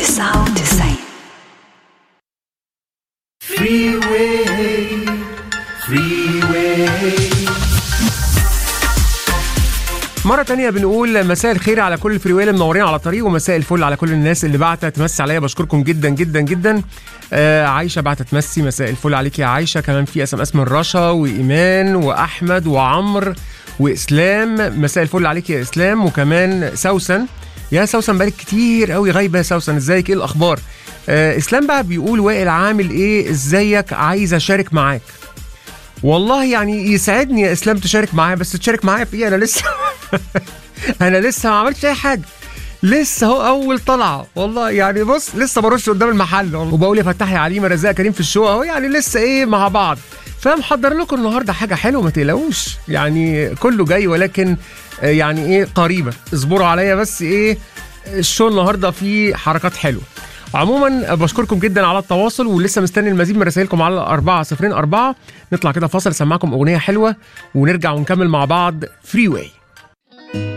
99 Freeway, freeway. مرة تانية بنقول مساء الخير على كل الفريويل منورين على الطريق ومساء الفل على كل الناس اللي بعتت تمسي عليا بشكركم جدا جدا جدا آه عايشة بعتت تمسي مساء الفل عليك يا عايشة كمان في اس ام اس من رشا وإيمان وأحمد وعمر وإسلام مساء الفل عليك يا إسلام وكمان سوسن يا سوسن بقالك كتير قوي غايبة يا سوسن ازيك ايه الأخبار آه إسلام بقى بيقول وائل عامل ايه ازيك عايز أشارك معاك والله يعني يسعدني يا اسلام تشارك معايا بس تشارك معايا في ايه انا لسه انا لسه ما عملتش اي حاجه لسه هو اول طلعه والله يعني بص لسه برش قدام المحل والله. وبقول يا فتحي عليم رزاق كريم في الشو اهو يعني لسه ايه مع بعض فمحضر لكم النهارده حاجه حلوه ما تقلقوش يعني كله جاي ولكن آه، يعني ايه قريبه اصبروا عليا بس ايه الشو النهارده فيه حركات حلوه عموما بشكركم جدا على التواصل ولسه مستني المزيد من رسائلكم على 4 0 4 نطلع كده فاصل اسمعكم اغنيه حلوه ونرجع ونكمل مع بعض فري واي